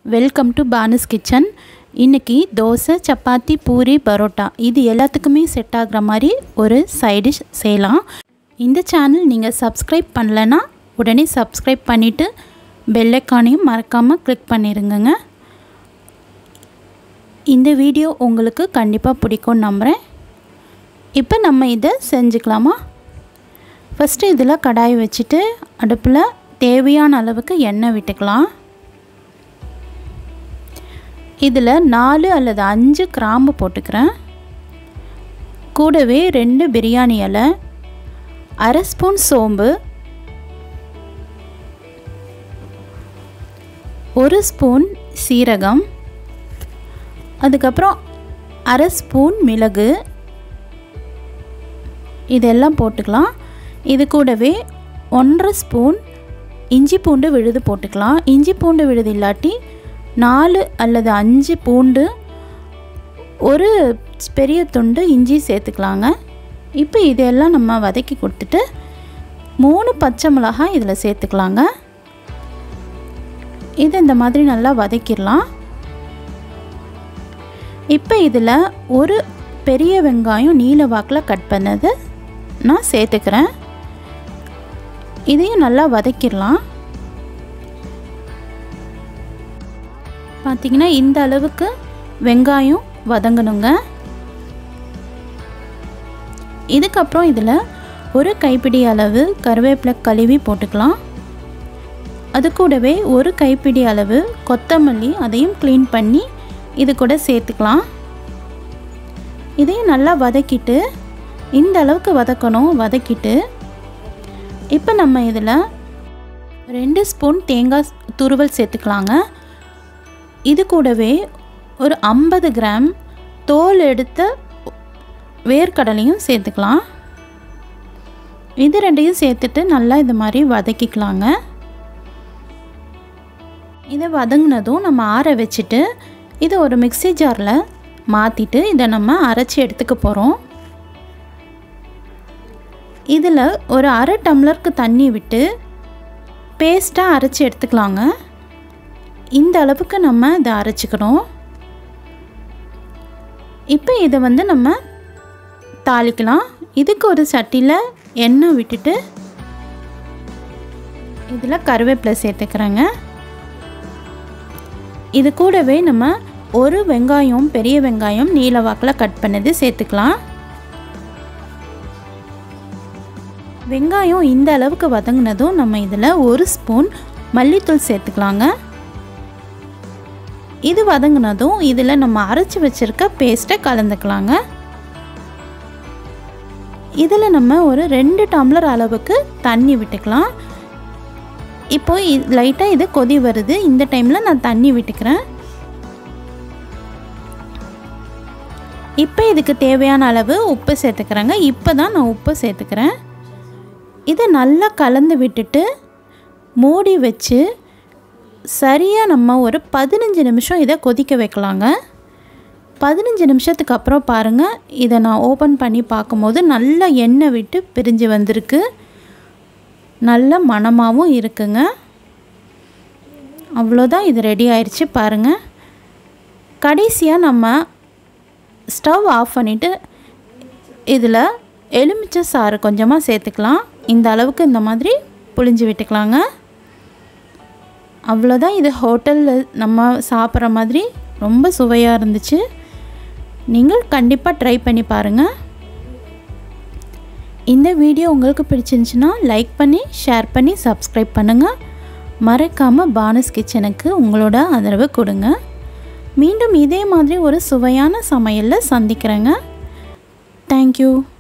welcome to Banu's kitchen இன்றைக்கி தோசை சப்பாத்தி பூரி பரோட்டா இது எல்லாத்துக்குமே செட் ஆகுற மாதிரி ஒரு சைடிஷ் செய்யலாம் இந்த சேனல் நீங்கள் சப்ஸ்கிரைப் பண்ணலைன்னா உடனே சப்ஸ்கிரைப் பண்ணிவிட்டு பெல்லைக்கானையும் மறக்காமல் கிளிக் பண்ணிடுங்கங்க இந்த வீடியோ உங்களுக்கு கண்டிப்பாக பிடிக்கும்னு நம்புகிறேன் இப்போ நம்ம இதை செஞ்சுக்கலாமா ஃபஸ்ட்டு இதில் கடாய் வச்சுட்டு அடுப்பில் தேவையான அளவுக்கு எண்ணெய் விட்டுக்கலாம் இதில் நாலு அல்லது அஞ்சு கிராம்பு போட்டுக்கிறேன் கூடவே ரெண்டு பிரியாணி இலை அரை ஸ்பூன் சோம்பு ஒரு ஸ்பூன் சீரகம் அதுக்கப்புறம் அரை ஸ்பூன் மிளகு இதெல்லாம் போட்டுக்கலாம் இது கூடவே ஒன்றரை ஸ்பூன் இஞ்சி பூண்டு விழுது போட்டுக்கலாம் இஞ்சி பூண்டு விழுது இல்லாட்டி நாலு அல்லது அஞ்சு பூண்டு ஒரு பெரிய துண்டு இஞ்சி சேர்த்துக்கலாங்க இப்போ இதெல்லாம் நம்ம வதக்கி கொடுத்துட்டு மூணு பச்சை மிளகாய் இதில் சேர்த்துக்கலாங்க இது இந்த மாதிரி நல்லா வதக்கிடலாம் இப்போ இதில் ஒரு பெரிய வெங்காயம் நீல வாக்கில் கட் பண்ணது நான் சேர்த்துக்கிறேன் இதையும் நல்லா வதக்கிடலாம் பார்த்திங்கன்னா இந்த அளவுக்கு வெங்காயம் வதங்கணுங்க இதுக்கப்புறம் இதில் ஒரு கைப்பிடி அளவு கருவேப்பிலை கழுவி போட்டுக்கலாம் அது கூடவே ஒரு கைப்பிடி அளவு கொத்தமல்லி அதையும் க்ளீன் பண்ணி இது கூட சேர்த்துக்கலாம் இதையும் நல்லா வதக்கிட்டு இந்த அளவுக்கு வதக்கணும் வதக்கிட்டு இப்போ நம்ம இதில் ரெண்டு ஸ்பூன் தேங்காய் துருவல் சேர்த்துக்கலாங்க இது கூடவே ஒரு ஐம்பது கிராம் தோல் எடுத்த வேர்க்கடலையும் சேர்த்துக்கலாம் இது ரெண்டையும் சேர்த்துட்டு நல்லா இந்த மாதிரி வதக்கிக்கலாங்க இதை வதங்கினதும் நம்ம ஆற வச்சுட்டு இதை ஒரு மிக்சி ஜாரில் மாற்றிட்டு இதை நம்ம அரைச்சி எடுத்துக்க போகிறோம் இதில் ஒரு அரை டம்ளருக்கு தண்ணி விட்டு பேஸ்ட்டாக அரைச்சி எடுத்துக்கலாங்க இந்த அளவுக்கு நம்ம இதை அரைச்சிக்கணும் இப்போ இதை வந்து நம்ம தாளிக்கலாம் இதுக்கு ஒரு சட்டியில் எண்ணெய் விட்டுட்டு இதில் கருவேப்பிலை சேர்த்துக்கிறேங்க இது கூடவே நம்ம ஒரு வெங்காயம் பெரிய வெங்காயம் நீல வாக்கில் கட் பண்ணது சேர்த்துக்கலாம் வெங்காயம் இந்த அளவுக்கு வதங்கினதும் நம்ம இதில் ஒரு ஸ்பூன் மல்லித்தூள் சேர்த்துக்கலாங்க இது வதங்கினதும் இதில் நம்ம அரைச்சி வச்சுருக்க பேஸ்ட்டை கலந்துக்கலாங்க இதில் நம்ம ஒரு ரெண்டு டம்ளர் அளவுக்கு தண்ணி விட்டுக்கலாம் இப்போ லைட்டாக இது கொதி வருது இந்த டைமில் நான் தண்ணி விட்டுக்கிறேன் இப்போ இதுக்கு தேவையான அளவு உப்பு சேர்த்துக்கிறேங்க இப்போ தான் நான் உப்பு சேர்த்துக்கிறேன் இதை நல்லா கலந்து விட்டுட்டு மூடி வச்சு சரியாக நம்ம ஒரு பதினஞ்சு நிமிஷம் இதை கொதிக்க வைக்கலாங்க பதினஞ்சு நிமிஷத்துக்கு அப்புறம் பாருங்கள் இதை நான் ஓப்பன் பண்ணி பார்க்கும்போது நல்லா எண்ணெய் விட்டு பிரிஞ்சு வந்திருக்கு நல்ல மணமாகவும் இருக்குங்க அவ்வளோதான் இது ரெடி ஆயிடுச்சு பாருங்கள் கடைசியாக நம்ம ஸ்டவ் ஆஃப் பண்ணிவிட்டு இதில் எலுமிச்சை சாறு கொஞ்சமாக சேர்த்துக்கலாம் இந்த அளவுக்கு இந்த மாதிரி புளிஞ்சு விட்டுக்கலாங்க அவ்வளோதான் இது ஹோட்டலில் நம்ம சாப்பிட்ற மாதிரி ரொம்ப சுவையாக இருந்துச்சு நீங்கள் கண்டிப்பாக ட்ரை பண்ணி பாருங்கள் இந்த வீடியோ உங்களுக்கு பிடிச்சிருந்துச்சுன்னா லைக் பண்ணி ஷேர் பண்ணி சப்ஸ்கிரைப் பண்ணுங்கள் மறக்காமல் பானஸ் கிச்சனுக்கு உங்களோட ஆதரவு கொடுங்க மீண்டும் இதே மாதிரி ஒரு சுவையான சமையலில் சந்திக்கிறேங்க தேங்க்யூ